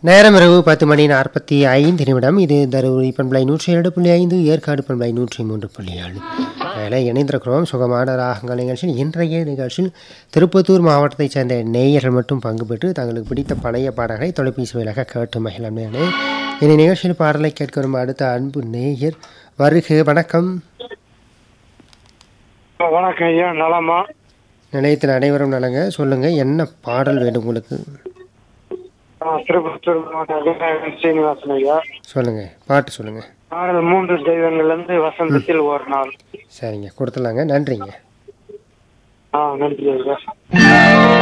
நேரம் இரவு பத்து மணி நாற்பத்தி ஐந்து நிமிடம் இது தருமபுரி பண்பலை நூற்றி இரண்டு புள்ளி ஐந்து ஏற்காடு பண்பலை நூற்றி மூன்று புள்ளி ஏழு அதில் இணைந்திருக்கிறோம் சுகமான ராகங்கள் நிகழ்ச்சியில் இன்றைய நிகழ்ச்சியில் திருப்பத்தூர் மாவட்டத்தைச் சேர்ந்த நேயர்கள் மட்டும் பங்கு பெற்று தங்களுக்கு பிடித்த பழைய பாடல்களை தொலைபேசி வழியாக கேட்டு மகிழம் நேயர்களே. இனி நிகழ்ச்சியில் பாடலை கேட்க வரும் அடுத்த அன்பு நேயர் வருக வணக்கம் வணக்கம் ஐயா நலமா நிலையத்தில் அனைவரும் நலங்க சொல்லுங்க என்ன பாடல் வேண்டும் உங்களுக்கு நான் திருப்பத்தூர் மாவட்டம் விநாயகர் சீனிவாசன் ஐயா சொல்லுங்க பாட்டு சொல்லுங்க பாடல் மூன்று தெய்வங்கள்லேருந்து வசந்தத்தில் ஒரு நாள் சரிங்க கொடுத்துலாங்க நன்றிங்க ஆ நன்றி ஐயா